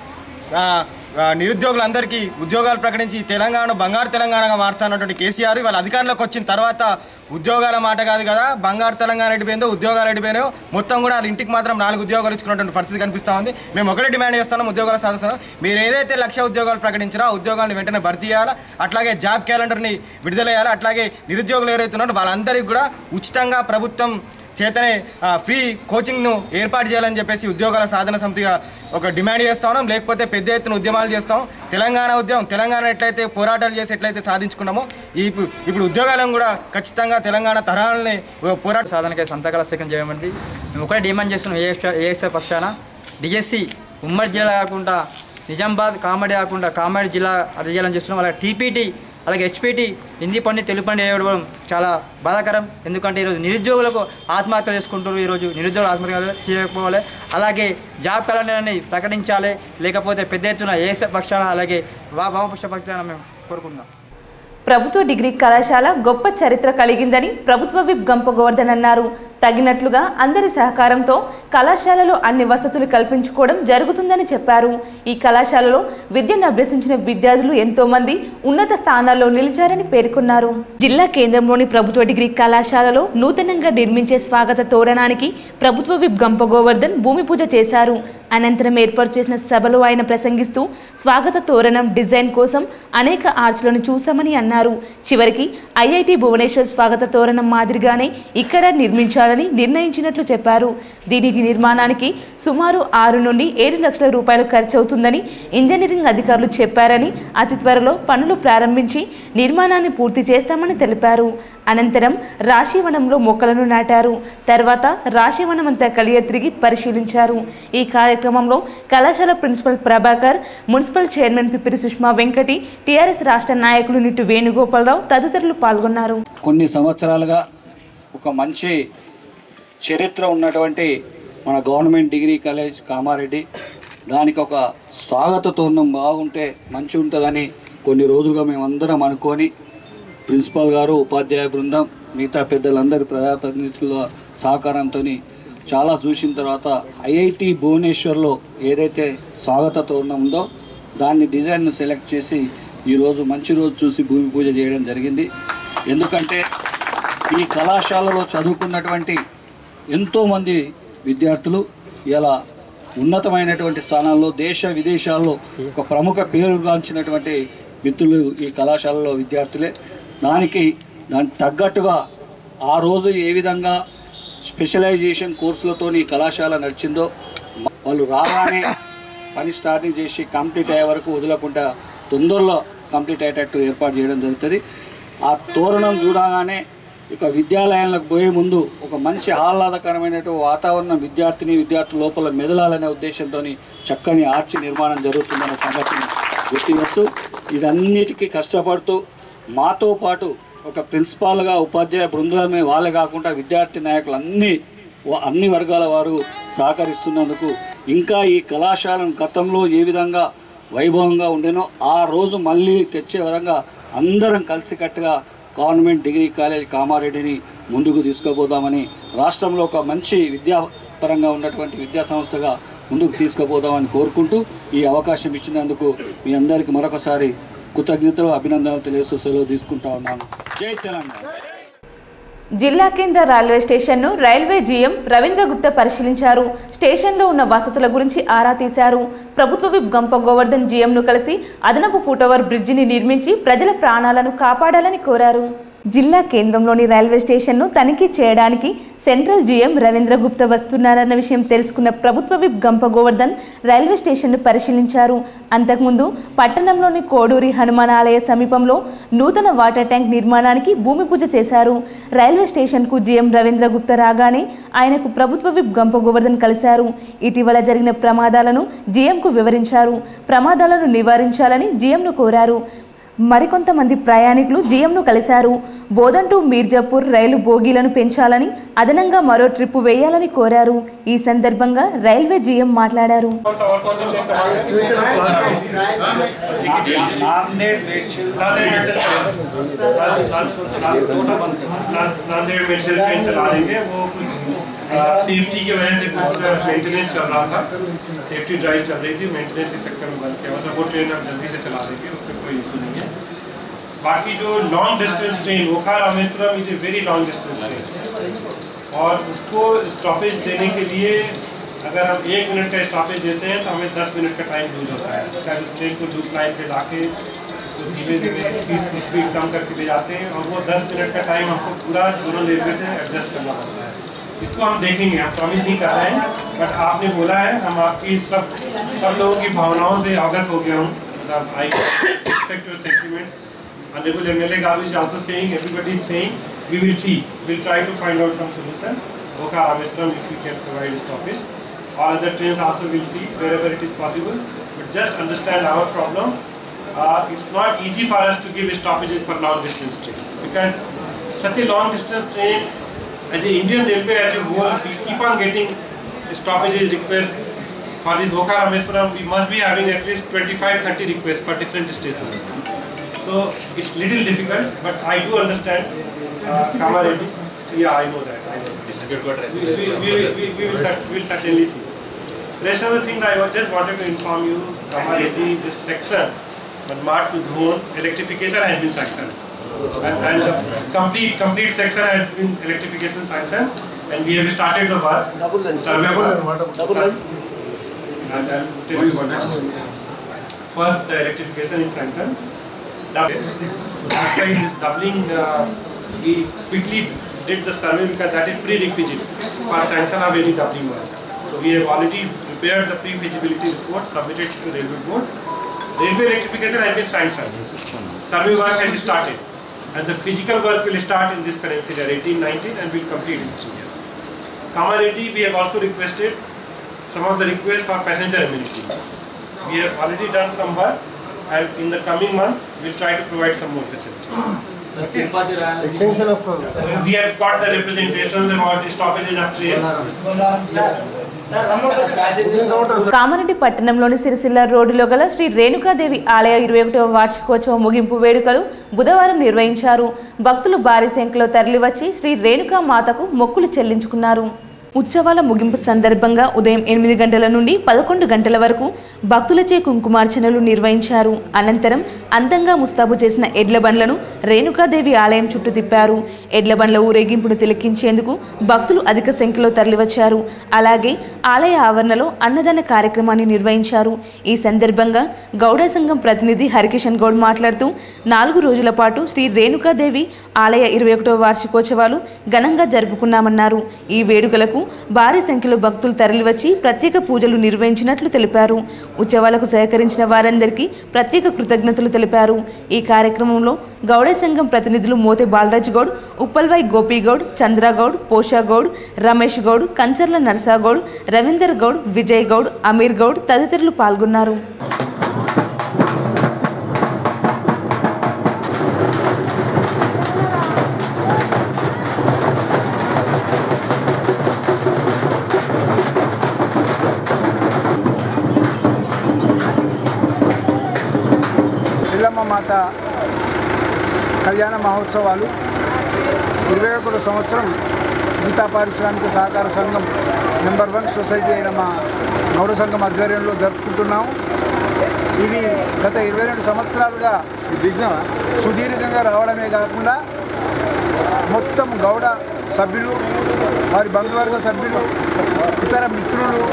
ఆ, ఆ, నిరుద్యోగులందరికీ ఉద్యోగాలు ప్రకటించి తెలంగాణ బంగారు తెలంగాణగా మారుతున్నటువంటి కేసీఆర్ వాళ్ళ అధికారంలోకి వచ్చిన తర్వాత ఉద్యోగాల మాట కాదు కదా బంగారు తెలంగాణ ఎడిపోయిందో ఉద్యోగాలు ఎడిపోయినాయో మొత్తం కూడా వాళ్ళ ఇంటికి మాత్రం నాలుగు ఉద్యోగాలు ఇచ్చుకున్నటువంటి పరిస్థితి కనిపిస్తూ ఉంది మేము ఒకటే డిమాండ్ చేస్తున్నాం ఉద్యోగాల సాధన మీరు ఏదైతే లక్ష ఉద్యోగాలు ప్రకటించారో ఆ ఉద్యోగాలను వెంటనే భర్తీ చేయాలా అట్లాగే జాబ్ క్యాలెండర్ని విడుదల చేయాలి అట్లాగే నిరుద్యోగులు ఎవరైతే ఉన్నారో వాళ్ళందరికీ కూడా ఉచితంగా ప్రభుత్వం చేతనే ఆ, ఫ్రీ కోచింగ్ను ఏర్పాటు చేయాలని చెప్పేసి ఉద్యోగాల సాధన సమితిగా ఒక డిమాండ్ చేస్తా ఉన్నాం లేకపోతే పెద్ద ఎత్తున ఉద్యమాలు చేస్తాం తెలంగాణ ఉద్యమం తెలంగాణ ఎట్లయితే పోరాటాలు చేసి ఎట్లయితే సాధించుకున్నామో ఈ ఇప్పుడు ఇప్పుడు ఉద్యోగాలను కూడా ఖచ్చితంగా తెలంగాణ తరాలని పోరాట సాధనకై సంతకాల సేకరణ చేయమంది మేము ఒకటే డిమాండ్ చేస్తున్నాం ఏఎస్ఐ ఏఎస్ఐ పక్షాన డిఎస్సి ఉమ్మడి జిల్లా కాకుండా నిజామాబాద్ కామెడీ కాకుండా కామారెడ్డి జిల్లా అది చేయాలని చేస్తున్నాం అలాగే టీపీటీ అలాగే హెచ్పిటి హిందీ పండి తెలుగు పండి వేయడం చాలా బాధాకరం ఎందుకంటే ఈరోజు నిరుద్యోగులకు ఆత్మహత్య చేసుకుంటారు ఈరోజు నిరుద్యోగులు ఆత్మహత్య చేయకపోవాలి అలాగే జాబ్ క్యాలెండర్ని ప్రకటించాలి లేకపోతే పెద్ద ఎత్తున ఏఎస్ఐ పక్షాన అలాగే వా వామపక్ష పక్షాన మేము కోరుకుంటున్నాం ప్రభుత్వ డిగ్రీ కళాశాల గొప్ప చరిత్ర కలిగిందని ప్రభుత్వ విప్ గంప గోవర్ధన్ అన్నారు తగినట్లుగా అందరి సహకారంతో కళాశాలలో అన్ని వసతులు కల్పించుకోవడం జరుగుతుందని చెప్పారు ఈ కళాశాలలో విద్యను అభ్యసించిన విద్యార్థులు ఎంతో మంది ఉన్నత స్థానాల్లో నిలిచారని పేర్కొన్నారు జిల్లా కేంద్రంలోని ప్రభుత్వ డిగ్రీ కళాశాలలో నూతనంగా నిర్మించే స్వాగత తోరణానికి ప్రభుత్వ విప్ గంప గోవర్ధన్ భూమి పూజ చేశారు అనంతరం ఏర్పాటు చేసిన సభలో ఆయన ప్రసంగిస్తూ స్వాగత తోరణం డిజైన్ కోసం అనేక ఆర్చ్లను చూశామని అన్నారు చివరికి ఐఐటి భువనేశ్వర్ స్వాగత తోరణం మాదిరిగానే ఇక్కడ నిర్మించాలని నిర్ణయించినట్లు చెప్పారు దీని నిర్మాణానికి సుమారు ఆరు నుండి ఏడు లక్షల రూపాయలు ఖర్చవుతుందని ఇంజనీరింగ్ అధికారులు చెప్పారని అతి త్వరలో పనులు ప్రారంభించి నిర్మాణాన్ని పూర్తి చేస్తామని తెలిపారు అనంతరం రాశివనంలో మొక్కలను నాటారు తర్వాత రాశివనం అంతా కలియ తిరిగి పరిశీలించారు ఈ కార్యక్రమంలో కళాశాల principal Prabhakar municipal chairman Pipiri Sushma Venkati TRS రాష్ట్ర నాయకులు నిట్టు వేణుగోపాలరావు తదితరులు పాల్గొన్నారు కొన్ని సంవత్సరాలుగా ఒక మంచి చరిత్ర ఉన్నటువంటి మన గవర్నమెంట్ డిగ్రీ కాలేజ్ కామారెడ్డి దానికి ఒక స్వాగత తోరణం బాగుంటే మంచి ఉంటుందని కొన్ని రోజులుగా మేమందరం అనుకొని ప్రిన్సిపాల్ గారు ఉపాధ్యాయ బృందం మిగతా పెద్దలందరి ప్రజాప్రతినిధుల సహకారంతో చాలా చూసిన తర్వాత ఐఐటి భువనేశ్వర్లో ఏదైతే స్వాగత తోరణం ఉందో దాన్ని డిజైన్ను సెలెక్ట్ చేసి ఈరోజు మంచి రోజు చూసి భూమి పూజ చేయడం జరిగింది ఎందుకంటే ఈ కళాశాలలో చదువుకున్నటువంటి ఎంతోమంది విద్యార్థులు ఇలా ఉన్నతమైనటువంటి స్థానాల్లో దేశ విదేశాల్లో ఒక ప్రముఖ పేరుగాంచినటువంటి మిత్రులు ఈ కళాశాలలో విద్యార్థులే దానికి దానికి తగ్గట్టుగా ఆ రోజు ఏ విధంగా స్పెషలైజేషన్ కోర్సులతో ఈ కళాశాల నడిచిందో వాళ్ళు రాగానే పని స్టార్టింగ్ చేసి కంప్లీట్ అయ్యే వరకు వదలకుండా తొందరలో కంప్లీట్ అయ్యేటట్టు ఏర్పాటు చేయడం జరుగుతుంది ఆ తోరణం చూడగానే ఇక విద్యాలయాలకు పోయే ముందు ఒక మంచి ఆహ్లాదకరమైనటువంటి వాతావరణం విద్యార్థిని విద్యార్థుల లోపల మెదలాలనే ఉద్దేశంతో చక్కని ఆర్చి నిర్మాణం జరుగుతుందనే సంగతిని గుర్తు చేస్తూ ఇదన్నిటికీ కష్టపడుతూ మాతో పాటు ఒక ప్రిన్సిపాల్గా ఉపాధ్యాయ బృందమే వాళ్ళే కాకుండా విద్యార్థి నాయకులు అన్ని అన్ని వర్గాల వారు సహకరిస్తున్నందుకు ఇంకా ఈ కళాశాలను గతంలో ఏ విధంగా వైభవంగా ఉండేనో ఆ రోజు మళ్ళీ తెచ్చే విధంగా అందరం కలిసికట్టుగా గవర్నమెంట్ డిగ్రీ కాలేజ్ కామారెడ్డిని ముందుకు తీసుకుపోదామని రాష్ట్రంలో ఒక మంచి విద్యాపరంగా ఉన్నటువంటి విద్యా సంస్థగా ముందుకు తీసుకుపోదామని కోరుకుంటూ ఈ అవకాశం ఇచ్చినందుకు మీ అందరికీ మరొకసారి కృతజ్ఞతలు అభినందనలు తెలియజేస్తూ సెలవు తీసుకుంటా ఉన్నాను జై తెలంగాణ జిల్లా కేంద్ర రైల్వే స్టేషన్ను రైల్వే జీఎం రవీంద్ర గుప్తా పరిశీలించారు స్టేషన్లో ఉన్న వసతుల గురించి ఆరా తీశారు ప్రభుత్వ విప్ గంప గోవర్ధన్ జీఎంను కలిసి అదనపు ఫుట్ఓవర్ బ్రిడ్జిని నిర్మించి ప్రజల ప్రాణాలను కాపాడాలని కోరారు జిల్లా కేంద్రంలోని రైల్వే స్టేషన్ను తనిఖీ చేయడానికి సెంట్రల్ జీఎం రవీంద్ర గుప్తా వస్తున్నారన్న విషయం తెలుసుకున్న ప్రభుత్వ విప్ గంప గోవర్ధన్ రైల్వే స్టేషన్ను పరిశీలించారు అంతకుముందు పట్టణంలోని కోడూరి హనుమాన్ ఆలయ సమీపంలో నూతన వాటర్ ట్యాంక్ నిర్మాణానికి భూమి పూజ చేశారు రైల్వే స్టేషన్కు జీఎం రవీంద్ర గుప్తా రాగానే ఆయనకు ప్రభుత్వ విప్ గంప గోవర్ధన్ కలిశారు ఇటీవల జరిగిన ప్రమాదాలను జీఎంకు వివరించారు ప్రమాదాలను నివారించాలని జీఎంను కోరారు మరికొంతమంది ప్రయాణికులు జీఎంను కలిశారు బోధన్ టు మీర్జాపూర్ రైలు బోగీలను పెంచాలని అదనంగా మరో ట్రిప్పు వేయాలని కోరారు ఈ సందర్భంగా రైల్వే జీఎం మాట్లాడారు नांदेड़ मेडिकल ट्रेन चला देंगे वो कुछ सेफ्टी की वजह से कुछ मेंटेनेंस चल रहा था सेफ्टी ड्राइव चल रही थी मेंटेनेंस के चक्कर में बंद किया हुआ था वो ट्रेन हम जल्दी से चला देंगे उसमें कोई इशू नहीं है बाकी जो long distance train Okha Rameswaram is a very long distance train और उसको स्टॉपेज देने के लिए अगर हम एक मिनट का स्टॉपेज देते हैं तो हमें दस मिनट का टाइम लूज होता है चाहे उस ट्रेन को लूप लाइन पे ला के धीरे धीरे स्पीड स्पीड कम करके ले जाते हैं और वो दस मिनट का टाइम हमको पूरा जोनल रेलवे से एडजस्ट करना पड़ता है इसको हम देखेंगे हम प्रॉमिस नहीं कर रहे हैं बट आपने बोला है हम आपकी सब सब लोगों की भावनाओं से अवगत हो गया हूँ मतलब आई respect your sentiments. Honorable MLA Garu is also saying, everybody is saying, we will see. We'll try to find out some solution. Oka Rameswaram, if we can provide stoppage. All other trains also will see wherever it is possible. But just understand our problem. Uh, it's not easy for us to give stoppages for long distance trains because such a long distance train, as a Indian Railway as a whole, we keep on getting stoppages requests for this Oka Rameswaram. We must be having at least 25-30 requests for different stations. So it's little difficult, but I do understand. Uh, Kamareddy, yeah, I know that. I know. We, we, we, will- we, we will cer- we will certainly see. Rest of the things I wa- just wanted to inform you, Kamareddy, this section, but Mart to Dhon, electrification has been sanctioned. And, and the complete complete section has been electrification sanctioned, and we have started the work. Survey work. And I'll tell you what next. First, the electrification is sanctioned. Double. So that's why it is doubling. Uh, we quickly did the survey because that is prerequisite for sanction of any doubling work. So we have already prepared the pre-feasibility report, submitted to the railway board. Railway electrification has been sanctioned. Survey work has started. And the physical work will start in this financial year, 18-19, and will complete in three years. Kamareddy, we have also requested some of the requests for passenger amenities. We have already done some work, and in the coming months, we'll try to provide some more facilities. Okay. We have got the representations about stoppages of trains. Kamareddy పట్టణంలోని సిరిసిల్ల రోడ్డులో గల శ్రీ రేణుకాదేవి ఆలయ ఇరవై ఒకటవ వార్షికోత్సవ ముగింపు వేడుకలు బుధవారం నిర్వహించారు భక్తులు భారీ సంఖ్యలో తరలివచ్చి శ్రీ రేణుకా మాతకు మొక్కులు చెల్లించుకున్నారు ఉత్సవాల ముగింపు సందర్భంగా ఉదయం ఎనిమిది గంటల నుండి పదకొండు గంటల వరకు భక్తులచే కుంకుమార్చనలు నిర్వహించారు అనంతరం అందంగా ముస్తాబు చేసిన ఎడ్ల బండ్లను రేణుకాదేవి ఆలయం చుట్టూ తిప్పారు ఎడ్ల బండ్ల ఊరేగింపును తిలకించేందుకు భక్తులు అధిక సంఖ్యలో తరలివచ్చారు అలాగే ఆలయ ఆవరణలో అన్నదాన కార్యక్రమాన్ని నిర్వహించారు ఈ సందర్భంగా గౌడ సంఘం ప్రతినిధి హరికిషన్ గౌడ్ మాట్లాడుతూ నాలుగు రోజుల పాటు శ్రీ రేణుకాదేవి ఆలయ ఇరవై ఒకటవ వార్షికోత్సవాలు ఘనంగా జరుపుకున్నామన్నారు ఈ వేడుకలకు భారీ సంఖ్యలో భక్తులు తరలివచ్చి ప్రత్యేక పూజలు నిర్వహించినట్లు తెలిపారు ఉత్సవాలకు సహకరించిన వారందరికీ ప్రత్యేక కృతజ్ఞతలు తెలిపారు ఈ కార్యక్రమంలో గౌడ సంఘం ప్రతినిధులు మోతే బాలరాజ్ గౌడ్ ఉప్పల్వై గోపీగౌడ్ చంద్రగౌడ్ పోషాగౌడ్ రమేష్ గౌడ్ కంచర్ల నర్సాగౌడ్ రవీందర్ గౌడ్ విజయ్ గౌడ్ అమీర్ గౌడ్ తదితరులు పాల్గొన్నారు ఎల్లమ్మ మాత కళ్యాణ మహోత్సవాలు ఇరవై ఒకటో సంవత్సరం గీతా పారిశ్రామిక సహకార సంఘం నెంబర్ వన్ సొసైటీ అయిన మా గౌడ సంఘం ఆధ్వర్యంలో జరుపుకుంటున్నాము ఇవి గత ఇరవై రెండు సంవత్సరాలుగా దిశ సుదీర్ఘంగా రావడమే కాకుండా మొత్తం గౌడ సభ్యులు వారి బంధువర్గ సభ్యులు ఇతర మిత్రులు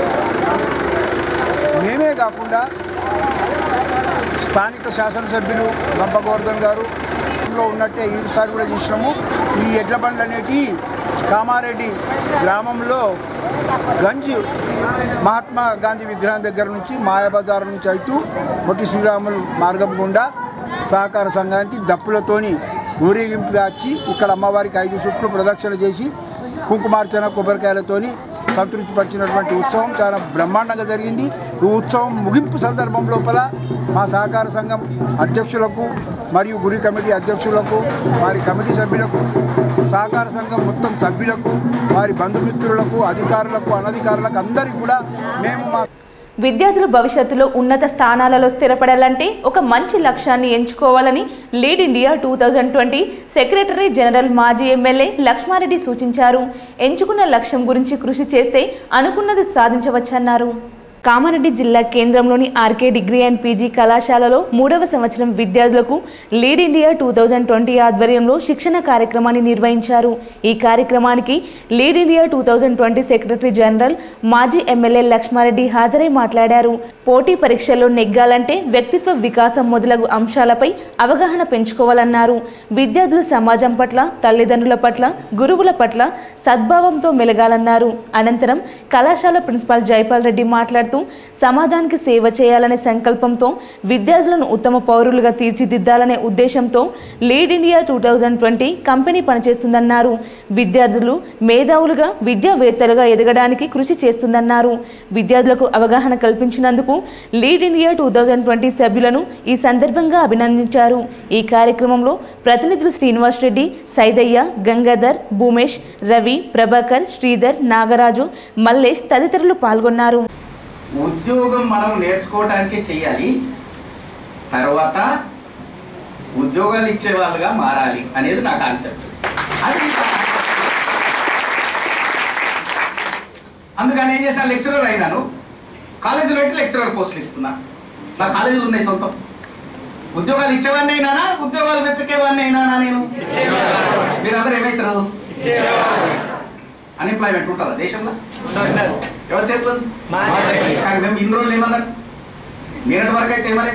మేమే కాకుండా స్థానిక శాసనసభ్యులు బంప గోవర్ధన్ గారు లో ఉన్నట్టే ఈసారి కూడా చూసినాము ఈ ఎడ్ల బండ్లు అనేటివి కామారెడ్డి గ్రామంలో గంజ్ మహాత్మా గాంధీ విగ్రహం దగ్గర నుంచి మాయాబజార్ నుంచి అవుతూ మొట్టి శ్రీరాములు మార్గం గుండా సహకార సంఘానికి దప్పులతోని ఊరేగింపుగా వచ్చి ఇక్కడ అమ్మవారికి ఐదు చుట్లు ప్రదక్షిణ చేసి కుంకుమార్చన కొబ్బరికాయలతోని సంతృప్తిపరిచినటువంటి ఉత్సవం చాలా బ్రహ్మాండంగా జరిగింది ఈ ఉత్సవం ముగింపు సందర్భం లోపల మా సహకార సంఘం అధ్యక్షులకు మరియు గురి కమిటీ అధ్యక్షులకు వారి కమిటీ సభ్యులకు సహకార సంఘం మొత్తం సభ్యులకు వారి బంధుమిత్రులకు అధికారులకు అనధికారులకు అందరికీ కూడా మేము మా విద్యార్థులు భవిష్యత్తులో ఉన్నత స్థానాలలో స్థిరపడాలంటే ఒక మంచి లక్ష్యాన్ని ఎంచుకోవాలని lead India two thousand twenty secretary general మాజీ ఎమ్మెల్యే లక్ష్మారెడ్డి సూచించారు ఎంచుకున్న లక్ష్యం గురించి కృషి చేస్తే అనుకున్నది సాధించవచ్చన్నారు కామారెడ్డి జిల్లా కేంద్రంలోని ఆర్కే డిగ్రీ అండ్ పీజీ కళాశాలలో మూడవ సంవత్సరం విద్యార్థులకు lead India two thousand twenty ఆధ్వర్యంలో శిక్షణ కార్యక్రమాన్ని నిర్వహించారు ఈ కార్యక్రమానికి lead India two thousand twenty secretary general మాజీ ఎమ్మెల్యే లక్ష్మారెడ్డి హాజరై మాట్లాడారు పోటీ పరీక్షల్లో నెగ్గాలంటే వ్యక్తిత్వ వికాసం మొదలగు అంశాలపై అవగాహన పెంచుకోవాలన్నారు విద్యార్థులు సమాజం పట్ల తల్లిదండ్రుల పట్ల గురువుల పట్ల సద్భావంతో మెలగాలన్నారు అనంతరం కళాశాల ప్రిన్సిపాల్ జైపాల్ రెడ్డి మాట్లాడుతూ సమాజానికి సేవ చేయాలనే సంకల్పంతో విద్యార్థులను ఉత్తమ పౌరులుగా తీర్చిదిద్దాలనే ఉద్దేశంతో lead India two thousand twenty company పనిచేస్తుందన్నారు విద్యార్థులు మేధావులుగా విద్యావేత్తలుగా ఎదగడానికి కృషి చేస్తుందన్నారు విద్యార్థులకు అవగాహన కల్పించినందుకు lead India two thousand twenty సభ్యులను ఈ సందర్భంగా అభినందించారు ఈ కార్యక్రమంలో ప్రతినిధులు శ్రీనివాస్ రెడ్డి సైదయ్య గంగాధర్ భూమేష్ రవి ప్రభాకర్ శ్రీధర్ నాగరాజు మల్లేష్ తదితరులు పాల్గొన్నారు ఉద్యోగం మనం నేర్చుకోవడానికి చేయాలి తర్వాత ఉద్యోగాలు ఇచ్చే వాళ్ళుగా మారాలి అనేది నా కాన్సెప్ట్ అది అందుకని ఏం చేశాను లెక్చరర్ అయినాను కాలేజీలో పెట్టి లెక్చరర్ పోస్టులు ఇస్తున్నా నా కాలేజీలు ఉన్నాయి సొంతం ఉద్యోగాలు ఇచ్చేవాడిని అయినానా ఉద్యోగాలు వెతికేవాడిని అయినానా నేను మీరందరూ ఏమవుతారు అన్ఎంప్లాయ్మెంట్ ఉంటుందా దేశంలో ఎవరి చేతిలో ఉంది? కానీ మేము ఇన్ని రోజులు ఏమన్నారు మీరటి వరకు అయితే ఏమని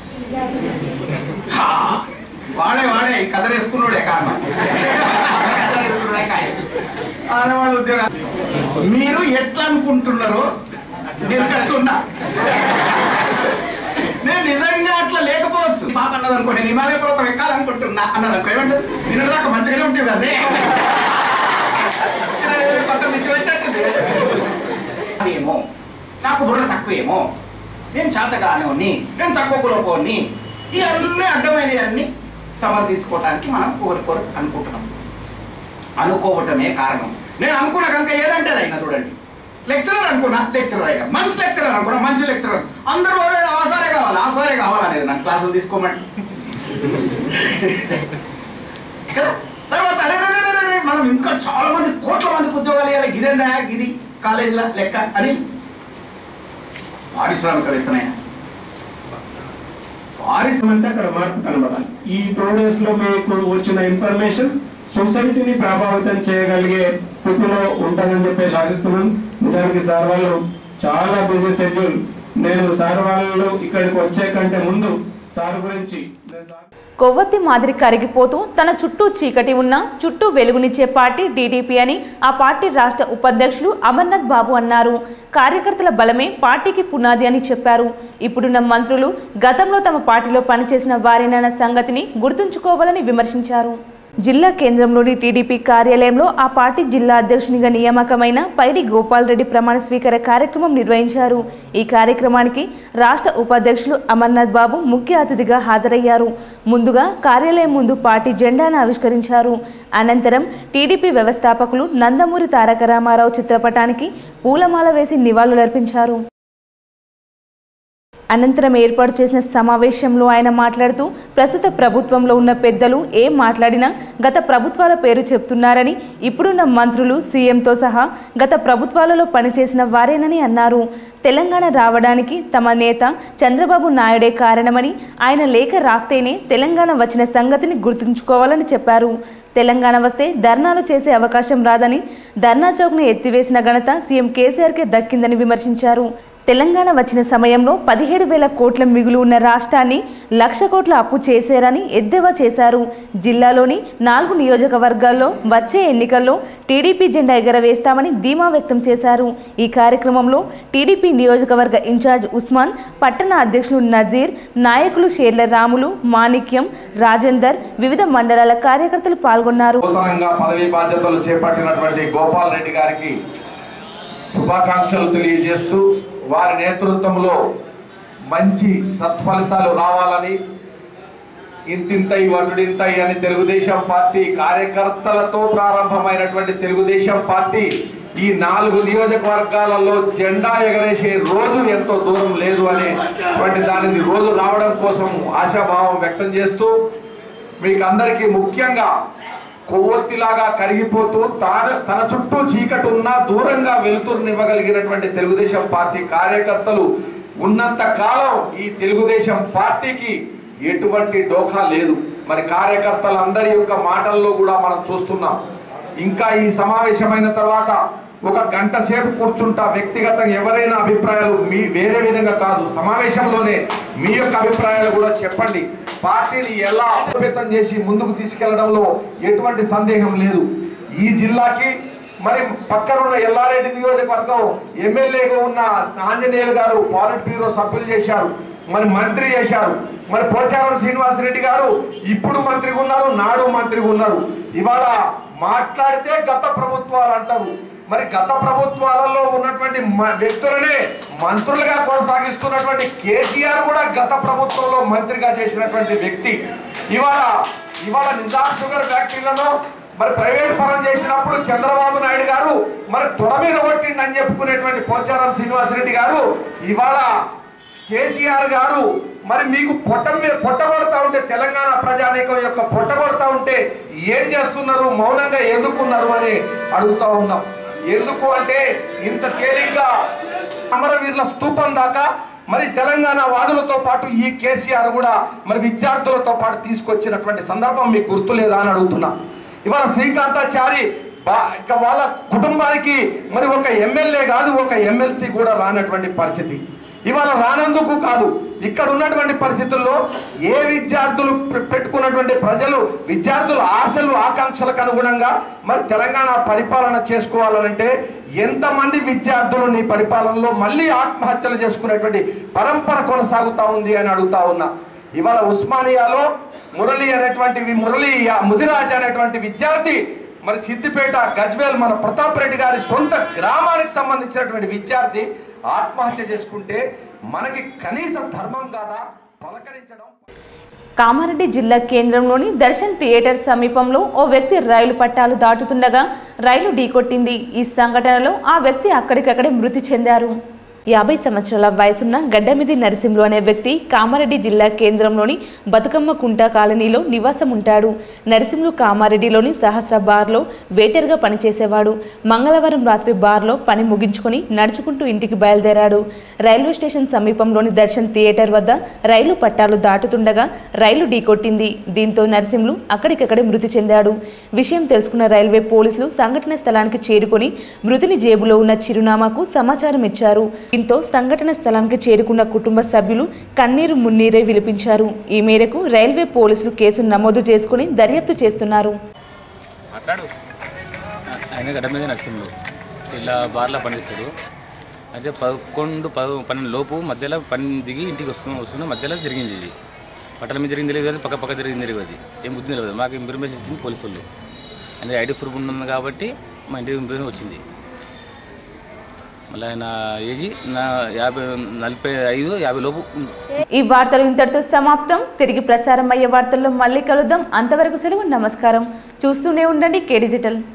హా, వాడే వాడే ఈ కథ వేసుకున్నాడే కారణం కథ వేసుకున్నాడే కారణం. ఆడవాళ్ళ ఉద్యోగాలు మీరు ఎట్లా అనుకుంటున్నారో నేను అట్లున్నా నేను నిజంగా అట్లా లేకపోవచ్చు పాప అన్నది అనుకో నేను హిమాలయ పర్వతం ఎక్కాలనుకుంటున్నా అన్నది అనుకో ఏమంటారు నిన్నటి దాకా మంచిగానే ఉంటుంది అదే పక్కన నుంచి పెట్టినట్టుంది అదేమో నాకు బుర్ర తక్కువేమో నేను చేతగానేవాడిని నేను తక్కువ కులపోని ఇవన్నీ అడ్డమైనవన్నీ సమర్థించుకోవడానికి మనం ఒకరికొరు అనుకుంటున్నాం అనుకోవటమే కారణం నేను అనుకున్న కనుక ఏదంటే అది అయినా చూడండి లెక్చరర్ అనుకున్నా లెక్చరర్ అయ్యా మంచి లెక్చరర్ అనుకున్నా మంచి లెక్చరర్ అందరూ "ఒరే, ఆసారే కావాలి ఆసారే కావాలనేది నాకు క్లాసులు తీసుకోమండి కదా తర్వాత అరే, అరే, అరే, అరే, మనం ఇంకా చాలా మంది కోట్ల మందికి ఉద్యోగాలు ఇవ్వాలి గిదేందా గిది కాలేజీలో లెక్క అని పారిశ్రామికవేత్తనైనా అంటే అక్కడ మార్పు కనబడాలి ఈ టూ డేస్ లో మీకు వచ్చిన ఇన్ఫర్మేషన్ సొసైటీని ప్రభావితం చేయగలిగే స్థితిలో ఉంటుందని చెప్పేసి ఆశిస్తున్నాను నిజానికి సార్ వాళ్ళు చాలా బిజీ షెడ్యూల్ నేను సార్ వాళ్ళు ఇక్కడికి వచ్చే కంటే ముందు సార్ గురించి నేను సార్ కొవ్వొత్తి మాదిరి కరిగిపోతూ తన చుట్టూ చీకటి ఉన్న చుట్టూ వెలుగునిచ్చే పార్టీ టీడీపీ అని ఆ పార్టీ రాష్ట్ర ఉపాధ్యక్షులు అమర్నాథ్ బాబు అన్నారు కార్యకర్తల బలమే పార్టీకి పునాది అని చెప్పారు ఇప్పుడున్న మంత్రులు గతంలో తమ పార్టీలో పనిచేసిన వారేనన్న సంగతిని గుర్తుంచుకోవాలని విమర్శించారు జిల్లా కేంద్రంలోని టీడీపీ కార్యాలయంలో ఆ పార్టీ జిల్లా అధ్యక్షునిగా నియామకమైన పైడి గోపాల్ రెడ్డి ప్రమాణ స్వీకార కార్యక్రమం నిర్వహించారు ఈ కార్యక్రమానికి రాష్ట్ర ఉపాధ్యక్షులు అమర్నాథ్ బాబు ముఖ్య అతిథిగా హాజరయ్యారు ముందుగా కార్యాలయం ముందు పార్టీ జెండాను ఆవిష్కరించారు అనంతరం టీడీపీ వ్యవస్థాపకులు నందమూరి తారక రామారావు చిత్రపటానికి పూలమాల వేసి నివాళులర్పించారు అనంతరం ఏర్పాటు చేసిన సమావేశంలో ఆయన మాట్లాడుతూ ప్రస్తుత ప్రభుత్వంలో ఉన్న పెద్దలు ఏం మాట్లాడినా గత ప్రభుత్వాల పేరు చెప్తున్నారని ఇప్పుడున్న మంత్రులు సీఎంతో సహా గత ప్రభుత్వాలలో పనిచేసిన వారేనని అన్నారు తెలంగాణ రావడానికి తమ నేత చంద్రబాబు నాయుడే కారణమని ఆయన లేఖ రాస్తేనే తెలంగాణ వచ్చిన సంగతిని గుర్తుంచుకోవాలని చెప్పారు తెలంగాణ వస్తే ధర్నాలు చేసే అవకాశం రాదని ధర్నా చౌక్ను ఎత్తివేసిన ఘనత సీఎం కేసీఆర్కే దక్కిందని విమర్శించారు తెలంగాణ వచ్చిన సమయంలో పదిహేడు వేల కోట్ల మిగులు ఉన్న రాష్ట్రాన్ని లక్ష కోట్ల అప్పు చేశారని ఎద్దేవా చేశారు జిల్లాలోని నాలుగు నియోజకవర్గాల్లో వచ్చే ఎన్నికల్లో టీడీపీ జెండా ఎగరవేస్తామని ధీమా వ్యక్తం చేశారు ఈ కార్యక్రమంలో టీడీపీ నియోజకవర్గ ఇన్ఛార్జ్ ఉస్మాన్ పట్టణ అధ్యక్షులు నజీర్ నాయకులు షేర్ల రాములు మాణిక్యం రాజేందర్ వివిధ మండలాల కార్యకర్తలు పాల్గొన్నారు నూతనంగా పదవీ బాధ్యతలు చేపట్టినటువంటి గోపాల్ రెడ్డి గారికి శుభాకాంక్షలు తెలియజేస్తూ వారి నేతృత్వంలో మంచి సత్ఫలితాలు రావాలని ఇంతింతై వటుడింతై అని తెలుగుదేశం పార్టీ కార్యకర్తలతో ప్రారంభమైనటువంటి తెలుగుదేశం పార్టీ ఈ నాలుగు నియోజకవర్గాలలో జెండా ఎగరేసే రోజు ఎంతో దూరం లేదు అనేటువంటి దానిని రోజు రావడం కోసం ఆశాభావం వ్యక్తం చేస్తూ మీకు అందరికీ ముఖ్యంగా కొవ్వొత్తిలాగా కరిగిపోతూ తాను తన చుట్టూ చీకటి ఉన్నా దూరంగా వెలుతురునివ్వగలిగినటువంటి తెలుగుదేశం పార్టీ కార్యకర్తలు ఉన్నంత కాలం ఈ తెలుగుదేశం పార్టీకి ఎటువంటి డోకా లేదు మరి కార్యకర్తలందరి యొక్క మాటల్లో కూడా మనం చూస్తున్నాం ఇంకా ఈ సమావేశమైన తర్వాత ఒక గంట సేపు కూర్చుంటా వ్యక్తిగతంగా ఎవరైనా అభిప్రాయాలు మీ వేరే విధంగా కాదు సమావేశంలోనే మీ యొక్క అభిప్రాయాలు కూడా చెప్పండి పార్టీని ఎలా అలోపేతం చేసి ముందుకు తీసుకెళ్లడంలో ఎటువంటి సందేహం లేదు ఈ జిల్లాకి మరి పక్కనున్న ఎల్లారెడ్డి నియోజకవర్గం ఎమ్మెల్యేగా ఉన్న ఆంజనేయులు గారు పాలిట్ బ్యూరో సభ్యులు చేశారు మరి మంత్రి చేశారు మరి పోచారం శ్రీనివాసరెడ్డి గారు ఇప్పుడు మంత్రిగా ఉన్నారు నాడు మంత్రిగా ఉన్నారు ఇవాళ మాట్లాడితే గత ప్రభుత్వాలు అంటారు మరి గత ప్రభుత్వాలలో ఉన్నటువంటి మ- వ్యక్తులనే మంత్రులుగా కొనసాగిస్తున్నటువంటి కేసీఆర్ కూడా గత ప్రభుత్వంలో మంత్రిగా చేసినటువంటి వ్యక్తి ఇవాళ ఇవాళ నిజాం షుగర్ ఫ్యాక్టరీలను మరి ప్రైవేట్ పరం చేసినప్పుడు చంద్రబాబు నాయుడు గారు మరి తొడ మీద కొట్టిండని చెప్పుకునేటువంటి పోచారం శ్రీనివాసరెడ్డి గారు ఇవాళ కేసీఆర్ గారు మరి మీకు పొట్ట మీద పొట్ట కొడతా ఉంటే తెలంగాణ ప్రజానీకం యొక్క పొట్ట కొడతా ఉంటే ఏం చేస్తున్నారు మౌనంగా ఎందుకున్నారు అని అడుగుతా ఉన్నాం ఎందుకు అంటే ఇంత తేలిగ్గా అమరవీరుల స్తూపం దాకా మరి తెలంగాణ వాదులతో పాటు ఈ కేసీఆర్ కూడా మరి విద్యార్థులతో పాటు తీసుకొచ్చినటువంటి సందర్భం మీకు గుర్తులేదా అని అడుగుతున్నా ఇవాళ శ్రీకాంతాచారి బా- ఇక వాళ్ళ కుటుంబానికి మరి ఒక ఎమ్మెల్యే కాదు ఒక ఎమ్మెల్సీ కూడా రానటువంటి పరిస్థితి ఇవాళ రానందుకు కాదు ఇక్కడ ఉన్నటువంటి పరిస్థితుల్లో ఏ విద్యార్థులు పె- పెట్టుకున్నటువంటి ప్రజలు విద్యార్థుల ఆశలు ఆకాంక్షలకు అనుగుణంగా మరి తెలంగాణ పరిపాలన చేసుకోవాలనంటే ఎంతమంది విద్యార్థులు నీ పరిపాలనలో మళ్ళీ ఆత్మహత్యలు చేసుకునేటువంటి పరంపర కొనసాగుతా ఉంది అని అడుగుతా ఉన్నా ఇవాళ ఉస్మానియాలో మురళి అనేటువంటి వి- మురళి ముదిరాజ్ అనేటువంటి విద్యార్థి మరి సిద్దిపేట గజ్వేల్ మన ప్రతాప్ రెడ్డి గారి సొంత గ్రామానికి సంబంధించినటువంటి విద్యార్థి ఆత్మహత్య చేసుకుంటే మనకి కనీస ధర్మం కాదా పలకరించడం కామారెడ్డి జిల్లా కేంద్రంలోని దర్శన్ థియేటర్ సమీపంలో ఓ వ్యక్తి రైలు పట్టాలు దాటుతుండగా రైలు ఢీకొట్టింది ఈ సంఘటనలో ఆ వ్యక్తి అక్కడికక్కడే మృతి చెందారు యాభై సంవత్సరాల వయసున్న గడ్డమిది నరసింహులు అనే వ్యక్తి కామారెడ్డి జిల్లా కేంద్రంలోని బతుకమ్మ కుంట కాలనీలో నివాసం ఉంటాడు నరసింహులు కామారెడ్డిలోని సహస్ర బార్లో వేటర్గా పనిచేసేవాడు మంగళవారం రాత్రి బార్లో పని ముగించుకొని నడుచుకుంటూ ఇంటికి బయలుదేరాడు రైల్వే స్టేషన్ సమీపంలోని దర్శన్ థియేటర్ వద్ద రైలు పట్టాలు దాటుతుండగా రైలు ఢీకొట్టింది దీంతో నరసింహులు అక్కడికక్కడే మృతి చెందాడు విషయం తెలుసుకున్న రైల్వే పోలీసులు సంఘటన స్థలానికి చేరుకొని మృతుని జేబులో ఉన్న చిరునామాకు సమాచారం ఇచ్చారు దీంతో సంఘటన స్థలానికి చేరుకున్న కుటుంబ సభ్యులు కన్నీరు మున్నీరే విలిపించారు ఈ మేరకు రైల్వే పోలీసులు కేసు నమోదు చేసుకుని దర్యాప్తు చేస్తున్నారు మాట్లాడు ఆయన గడ్డ మీద నరసింహులు ఇలా బార్లో పనిచేస్తాడు అయితే పదకొండు పద పన్నెండు లోపు మధ్యలో పని దిగి ఇంటికి వస్తున్న వస్తున్న మధ్యలో జరిగింది ఇది పట్టణ మీద జరిగింది తెలియదు పక్క పక్క జరిగింది తెలియదు అది ఏం బుద్ధి తెలియదు మాకు ఇన్ఫర్మేషన్ ఇచ్చింది పోలీసు వాళ్ళు అంటే ఐడి ప్రూఫ్ ఉంది కాబట్టి మా ఇంటికి ఇన్ఫర్మేషన్ వచ్చింది మళ్ళీ ఆయన ఏజీ నా యాభై నలభై ఐదు యాభై లోపు ఉంది ఈ వార్తలు ఇంతటితో సమాప్తం తిరిగి ప్రసారం అయ్యే వార్తల్లో మళ్ళీ కలుద్దాం అంతవరకు సెలవు నమస్కారం చూస్తూనే ఉండండి కే డిజిటల్